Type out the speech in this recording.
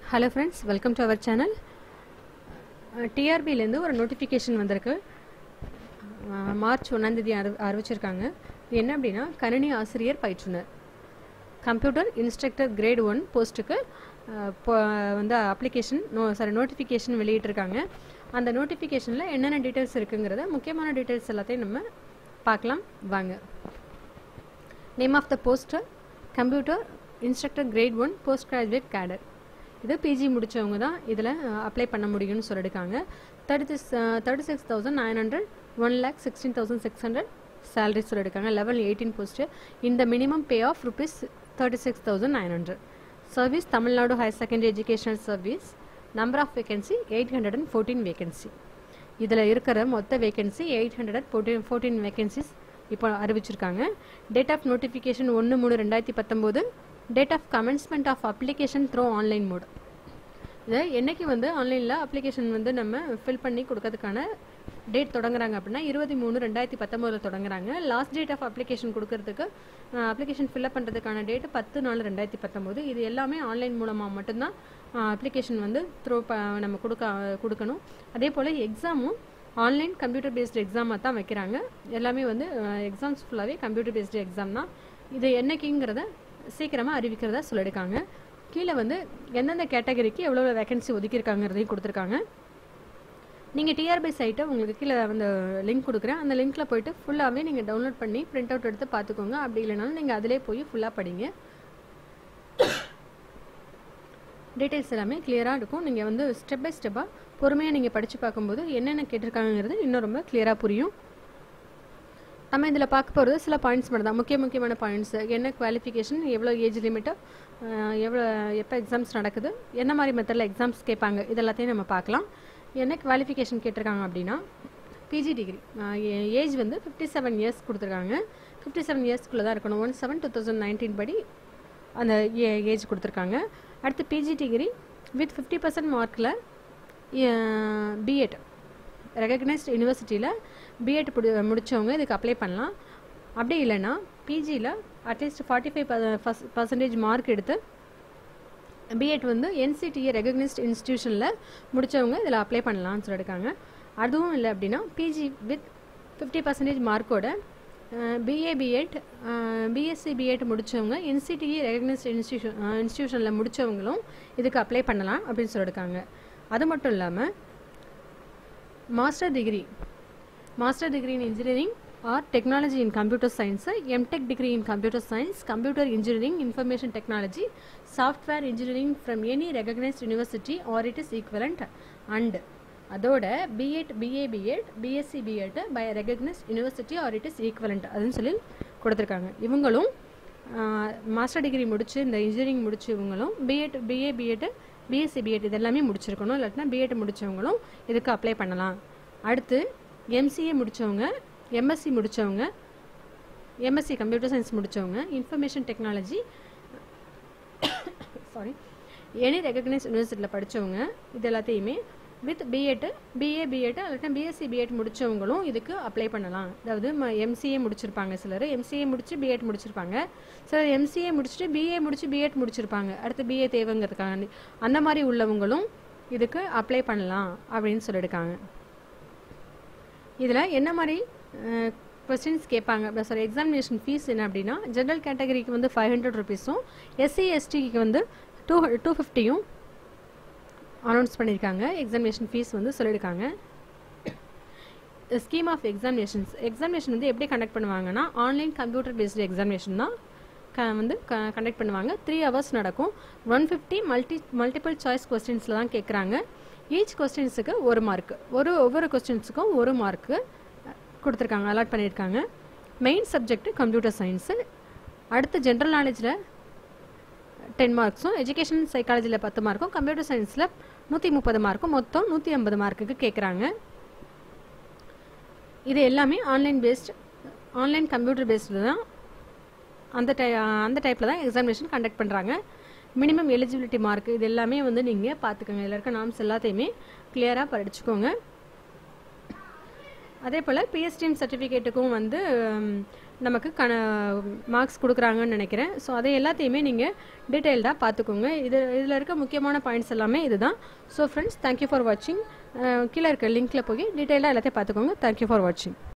hello friends welcome to our channel டிஆர்பிலேருந்து ஒரு notification வந்திருக்கு அஹ், மார்ச் ஒன்றாந்தேதி அறி அறிவிச்சிருக்காங்க இது என்ன அப்படின்னா கணினி ஆசிரியர் பயிற்றுனர் கம்ப்யூட்டர் இன்ஸ்ட்ரக்டர் கிரேட் ஒன் போஸ்ட்டுக்கு வந்து அப்ளிகேஷன் நோ சாரி நோட்டிஃபிகேஷன் வெளியிட்டிருக்காங்க அந்த நோட்டிஃபிகேஷனில் என்னென்ன டீட்டெயில்ஸ் இருக்குங்கிறத முக்கியமான டீட்டெயில்ஸ் எல்லாத்தையும் நம்ம பார்க்கலாம் வாங்க name of the poster computer instructor grade one post graduate cadre இது பிஜி முடித்தவங்க தான் இதில் அப்ளை பண்ண முடியும்னு சொல்லியிருக்காங்க thirty thirty six thousand nine hundred one lakh sixteen thousand six hundred salary சொல்லியிருக்காங்க லெவல் எயிட்டீன் போஸ்ட்டு இந்த minimum pay of rupees thirty six thousand nine hundred service Tamil Nadu higher secondary educational service number of vacancy eight hundred and fourteen vacancy இதில் இருக்கிற மொத்த vacancy eight hundred fourteen fourteen vacancies இப்போ அறிவிச்சிருக்காங்க date of notification ஒன்று மூணு ரெண்டாயிரத்தி பத்தொம்போது date of commencement of application through online mode இதை என்னைக்கு வந்து ஆன்லைனில் அப்ளிகேஷன் வந்து நம்ம ஃபில் பண்ணி கொடுக்கறதுக்கான டேட் தொடங்குறாங்க அப்படின்னா இருபத்தி மூணு ரெண்டாயிரத்தி பத்தொம்போதில் தொடங்குறாங்க லாஸ்ட் டேட் ஆஃப் அப்ளிகேஷன் கொடுக்கறதுக்கு அப்ளிகேஷன் ஃபில்அப் பண்ணுறதுக்கான டேட்டு பத்து நாலு ரெண்டாயிரத்தி பத்தொம்போது இது எல்லாமே ஆன்லைன் மூலமாக மட்டும்தான் அப்ளிகேஷன் வந்து த்ரோ ப நம்ம கொடுக்க கொடுக்கணும் அதே போல் எக்ஸாமும் ஆன்லைன் கம்ப்யூட்டர் பேஸ்டு எக்ஸாமாக தான் வைக்கிறாங்க எல்லாமே வந்து எக்ஸாம்ஸ் ஃபுல்லாகவே கம்ப்யூட்டர் பேஸ்டு எக்ஸாம் தான் இது என்னைக்குங்கிறத சீக்கிரமாக அறிவிக்கிறதா சொல்லியிருக்காங்க கீழே வந்து எந்தெந்த கேட்டகரிக்கு எவ்வளோ வேகன்சி ஒதுக்கியிருக்காங்கிறதையும் கொடுத்துருக்காங்க நீங்கள் டிஆர்பி சைட்டை உங்களுக்கு கீழே அந்த லிங்க் கொடுக்குறேன் அந்த லிங்க்கில் போயிட்டு ஃபுல்லாகவே நீங்கள் டவுன்லோட் பண்ணி பிரிண்ட் அவுட் எடுத்து பார்த்துக்கோங்க அப்படி இல்லைனாலும் நீங்கள் அதிலே போய் ஃபுல்லாக படிங்க டீட்டெயில்ஸ் எல்லாமே கிளியராக இருக்கும் நீங்கள் வந்து ஸ்டெப் பை ஸ்டெப்பாக பொறுமையாக நீங்கள் படித்து பார்க்கும்போது என்னென்ன கேட்டிருக்காங்கிறது இன்னும் ரொம்ப கிளியராக புரியும் நம்ம இதில் பார்க்க போகிறது சில பாயிண்ட்ஸ் மட்டும் தான் முக்கிய முக்கியமான பாயிண்ட்ஸ் என்ன குவாலிஃபிகேஷன் எவ்வளோ ஏஜ் லிமிட்டு எவ்வளோ எப்போ எக்ஸாம்ஸ் நடக்குது என்ன மாதிரி மெத்தடில் எக்ஸாம்ஸ் கேட்பாங்க இதெல்லாத்தையும் நம்ம பார்க்கலாம் என்ன குவாலிஃபிகேஷன் கேட்டிருக்காங்க அப்படின்னா பிஜி டிகிரி ஏஜ் வந்து ஃபிஃப்டி செவன் இயர்ஸ் கொடுத்துருக்காங்க ஃபிஃப்டி செவன் இயர்ஸ்க்குள்ளே தான் இருக்கணும் one seven two thousand nineteen படி அந்த ஏஜ் கொடுத்துருக்காங்க அடுத்து PG degree with fifty percent மார்க்கில் பிஎட் ரெகக்னைஸ்ட் யூனிவர்சிட்டியில் பிஎட் முடித்தவங்க இதுக்கு அப்ளை பண்ணலாம் அப்படி இல்லைன்னா பிஜியில் at least forty five percentage mark எடுத்து பிஎட் வந்து என்சிடிஏ ரெகக்னைஸ்ட் இன்ஸ்டியூஷனில் முடித்தவங்க இதில் அப்ளை பண்ணலாம்னு சொல்லியிருக்காங்க அதுவும் இல்லை அப்படின்னா பிஜி வித் ஃபிஃப்டி பர்சன்டேஜ் மார்க்கோட பிஏ பிஎட் பிஎஸ்சி பிஎட் முடித்தவங்க என்சிடிஏ ரெகக்னைஸ்ட் இன்ஸ்டியூஷன் இன்ஸ்டியூஷனில் முடித்தவங்களும் இதுக்கு அப்ளை பண்ணலாம் அப்படின்னு சொல்லியிருக்காங்க அது மட்டும் இல்லாமல் master degree master degree in engineering or technology in computer science MTech degree in computer science computer engineering information technology software engineering from any recognised university or it is equivalent and அதோட BEd BA BEd BSc BEd by recognised university or it is equivalent அதுன்னு சொல்லி கொடுத்துருக்காங்க இவங்களும் master degree முடிச்சு இந்த engineering முடிச்சு இவங்களும் BEd BA BEd BSc BEd இது எல்லாமே முடிச்சிருக்கணும் இல்லாட்டினா பிஎட் முடித்தவங்களும் இதுக்கு அப்ளை பண்ணலாம் அடுத்து எம்சிஏ முடித்தவங்க எம்எஸ்சி முடித்தவங்க எம்எஸ்சி கம்ப்யூட்டர் சயின்ஸ் முடித்தவங்க information technology sorry any recognised யூனிவர்சிட்டியில் படித்தவங்க இது எல்லாத்தையுமே வித் பிஎட் பிஏ பிஎட் இல்லாட்டா பிஎஸ்சி பிஎட் முடித்தவங்களும் இதுக்கு அப்ளை பண்ணலாம் அதாவது எம்சிஏ முடிச்சிருப்பாங்க சிலர் எம்சிஏ முடிச்சு பிஎட் முடிச்சிருப்பாங்க சிலர் எம்சிஏ முடிச்சுட்டு பிஏ முடிச்சு பிஎட் முடிச்சிருப்பாங்க அடுத்து பிஏ தேவைங்கிறதுக்காக அந்த மாதிரி உள்ளவங்களும் இதுக்கு அப்ளை பண்ணலாம் அப்படின்னு சொல்லியிருக்காங்க இதில் என்ன மாதிரி கொஸ்டின்ஸ் கேட்பாங்க சாரி எக்ஸாமினேஷன் ஃபீஸ் என்ன அப்படின்னா ஜென்ரல் கேட்டகரிக்கு வந்து ஃபைவ் ஹண்ட்ரட் ருபீஸும் எஸ்சி எஸ்டிக்கு வந்து டூ டூ ஃபிஃப்டியும் அனௌன்ஸ் பண்ணியிருக்காங்க எக்ஸாமினேஷன் ஃபீஸ் வந்து சொல்லியிருக்காங்க ஸ்கீம் ஆஃப் எக்ஸாமினேஷன்ஸ் எக்ஸாமினேஷன் வந்து எப்படி கண்டக்ட் பண்ணுவாங்கன்னா ஆன்லைன் கம்ப்யூட்டர் பேஸ்டு எக்ஸாமினேஷன் தான் க வந்து க கண்டக்ட் பண்ணுவாங்க த்ரீ ஹவர்ஸ் நடக்கும் one fifty multi multiple choice கொஸ்டின்ஸில் தான் கேட்குறாங்க ஈச் கொஸ்டின்ஸுக்கு ஒரு மார்க் ஒரு ஒவ்வொரு கொஸ்டின்ஸுக்கும் ஒரு மார்க்கு கொடுத்துருக்காங்க அலாட் பண்ணியிருக்காங்க மெயின் சப்ஜெக்ட் கம்ப்யூட்டர் சயின்ஸு அடுத்து ஜென்ரல் நாலேஜில் டென் மார்க்ஸும் எஜுகேஷன் சைக்காலஜியில் பத்து மார்க்கும் கம்ப்யூட்டர் சயின்ஸில் நூற்றி முப்பது மார்க்கும் மொத்தம் நூற்றி ஐம்பது மார்க்குக்கு கேட்குறாங்க இது எல்லாமே online based online computer based தான் அந்த டை அந்த டைப்பில் தான் எக்ஸாமினேஷன் கண்டக்ட் பண்ணுறாங்க மினிமம் எலிஜிபிலிட்டி மார்க் இது எல்லாமே வந்து நீங்கள் பார்த்துக்கோங்க இதில் இருக்க நாம்ஸ் எல்லாத்தையுமே கிளியராக படிச்சுக்கோங்க அதே போல் பிஎஸ்டிஎம் சர்டிஃபிகேட்டுக்கும் வந்து நமக்கு கண மார்க்ஸ் கொடுக்குறாங்கன்னு நினைக்கிறேன் ஸோ அதை எல்லாத்தையுமே நீங்கள் டீட்டெயில்டாக பார்த்துக்கோங்க இது இதில் இருக்க முக்கியமான பாயிண்ட்ஸ் எல்லாமே இதுதான் ஸோ ஃப்ரெண்ட்ஸ் தேங்க்யூ ஃபார் வாட்சிங் கீழே இருக்க லிங்க்கில் போய் டீட்டெயிலாக எல்லாத்தையும் பார்த்துக்கோங்க தேங்க்யூ ஃபார் வாட்சிங்